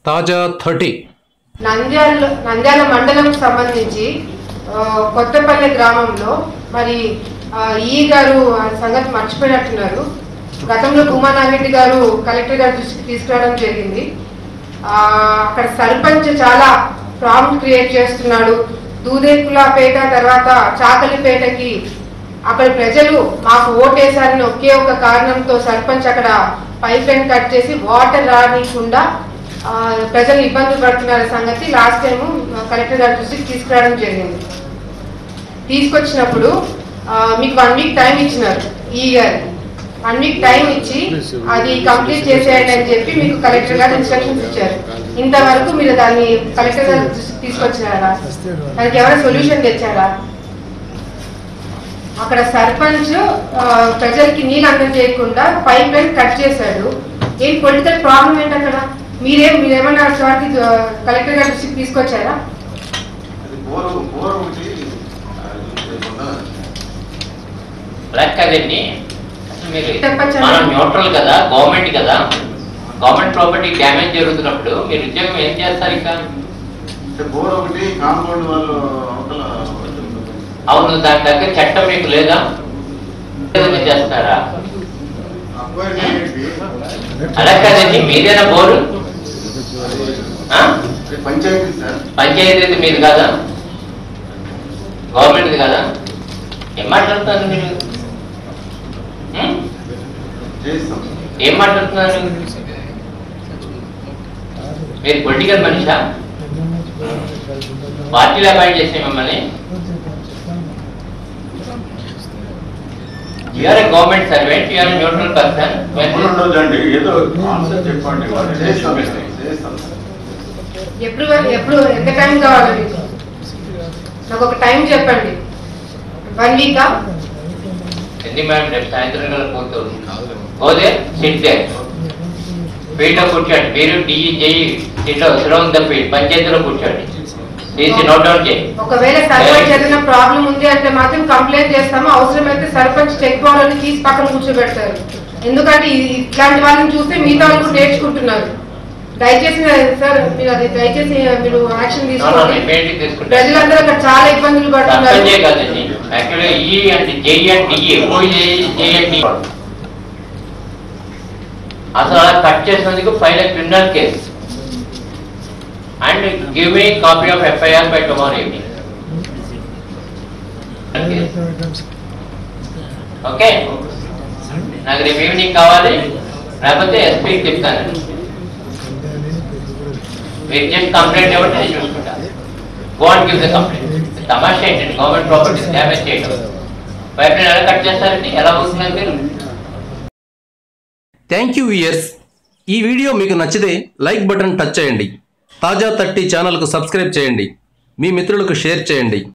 తాజా థర్టీ నంద్యాల నంద్యాల మండలం సంబంధించి ఆ, కొత్తపల్లి గ్రామంలో మరి ఆ, ఈ గారు ఆ సంగతి మర్చిపోయినట్టున్నారు గతంలో భూమానారెడ్డి గారు కలెక్టర్ గారి దృష్టికి తీసుకురావడం జరిగింది ఆ, అక్కడ సర్పంచ్ చాలా ప్రాబ్లం క్రియేట్ చేస్తున్నాడు దూదేకులపేట తర్వాత చాకలిపేటకి అక్కడ ప్రజలు మాకు ఓటేశారని ఒకే ఒక కారణంతో సర్పంచ్ అక్కడ పైప్ లైన్ కట్ చేసి వాటర్ రానికుండా ఆ, ప్రజలు ఇబ్బందులు పడుతున్న సంగతి లాస్ట్ టైం కలెక్టర్ గారి దృష్టికి తీసుకురావడం జరిగింది తీసుకొచ్చినప్పుడు ఆ, మీకు వన్ వీక్ టైం ఇచ్చినారు ఈ గారు వన్ వీక్ టైం ఇచ్చి అది కంప్లీట్ చేసేయండి అని చెప్పి మీకు కలెక్టర్ గారు ఇన్స్ట్రక్షన్స్ ఇచ్చారు ఇంతవరకు మీరు దాన్ని కలెక్టర్ గారి దృష్టికి తీసుకొచ్చారా దానికి ఎవరైనా సొల్యూషన్ తెచ్చారా అక్కడ సర్పంచ్ ఆ, ప్రజలకి నీళ్ళు అందజేయకుండా పైప్ లైన్ కట్ చేశాడు ఏం పొలిటికల్ ప్రాబ్లం ఏంటి అక్కడ మీరేం మీరేమన్నా వారికి కలెక్టర్ గారి దృష్టికి తీసుకొచ్చారా అది బోరు బోరు ఒకటి బ్లాక్ కదండి అసలు మీరు చెప్పచ్చా? మనం న్యూట్రల్ కదా గవర్నమెంట్ కదా గవర్నమెంట్ ప్రాపర్టీ డ్యామేజ్ జరుగుతున్నప్పుడు మీరు ఉద్యోగం ఏం చేస్తారు ఇక అంటే బోర్ ఒకటి కాంపౌండ్ వాళ్ళు అవతల అవును దాని దగ్గర చట్టం మీకు లేదా ఏదైనా చేస్తారా అక్వైర్ చేయడానికి అలా కాదండి మీదేనా బోరు ఆ? అది పంచాయతీ సార్ పంచాయతీ మీది కాదా గవర్నమెంట్ది కాదా ఏం మాట్లాడుతున్నారు మీరు ఉం? చేస్తాం ఏం మాట్లాడుతున్నారు మీరు పొలిటికల్ మనిషా పార్టీలు అపాయింట్ చేసే మిమ్మల్ని you are a government servant you are a neutral person ఉండొద్దండి ఏదో ఆన్సర్ చెప్పండి వాళ్ళు చేస్తాం చూపిస్తాయి. చేస్తాం ఎప్పుడు ఎప్పుడు ఎంత టైం కావాలి మీకు నాకు ఒక టైం చెప్పండి వన్ వీకా ఎందుకు మేడం రేపు సాయంత్రం కల్లా పోతుంది పోతే సిట్ దే ఫీల్డ్ లో కూర్చోండి మీరు డిఈ జేఈ దీంట్లో సరౌండ్ ద ఫీల్డ్ పంచాయతీలో కూర్చోండి తీసి నోట్ డౌన్ చేయండి ఒకవేళ సర్పంచ్ ఏదైనా ప్రాబ్లం ఉంది అంటే మాత్రం కంప్లైంట్ చేస్తాము అవసరమైతే సర్పంచ్ చెక్ పవర్ని తీసి పక్కన కూర్చోబెడతారు ఎందుకంటే ఈ- ఇట్లాంటి వాళ్ళని చూస్తే మిగతా వాళ్ళు కూడా నేర్చుకుంటున్నారు దయచేసి సార్ మీరు అది దయచేసి మీరు యాక్షన్ తీసుకోండి ఇమీడియట్ తీసుకుంటారు ప్రజలందరూ అక్కడ చాలా ఇబ్బందులు పడుతున్నారు సర్పంచే కాదండి యాక్చువల్గా ఈ అంటే JE and DE OE JE and DE అసలు అలా కట్ చేసినందుకు file criminal case and give me copy of FIR by tomorrow evening okay నాకు రేపు ఈవినింగ్ కావాలి లేకపోతే ఎస్పీకి చెప్తాను మీరు జస్ట్ కంప్లైంట్ ఇవ్వండి నేను చూసుకుంటాను go and give the complaint తమాషా ఏంటండి గవర్నమెంట్ ప్రాపర్టీస్ డ్యామేజ్ చేయడం పైప్ లైన్ ఎలా కట్ చేస్తారండి ఎలా అవుతున్నారు మీరు థ్యాంక్ యూ ఇయర్స్ ఈ వీడియో మీకు నచ్చితే లైక్ బటన్ టచ్ చేయండి తాజా థర్టీ ఛానల్కు సబ్స్క్రైబ్ చేయండి మీ మిత్రులకు షేర్ చేయండి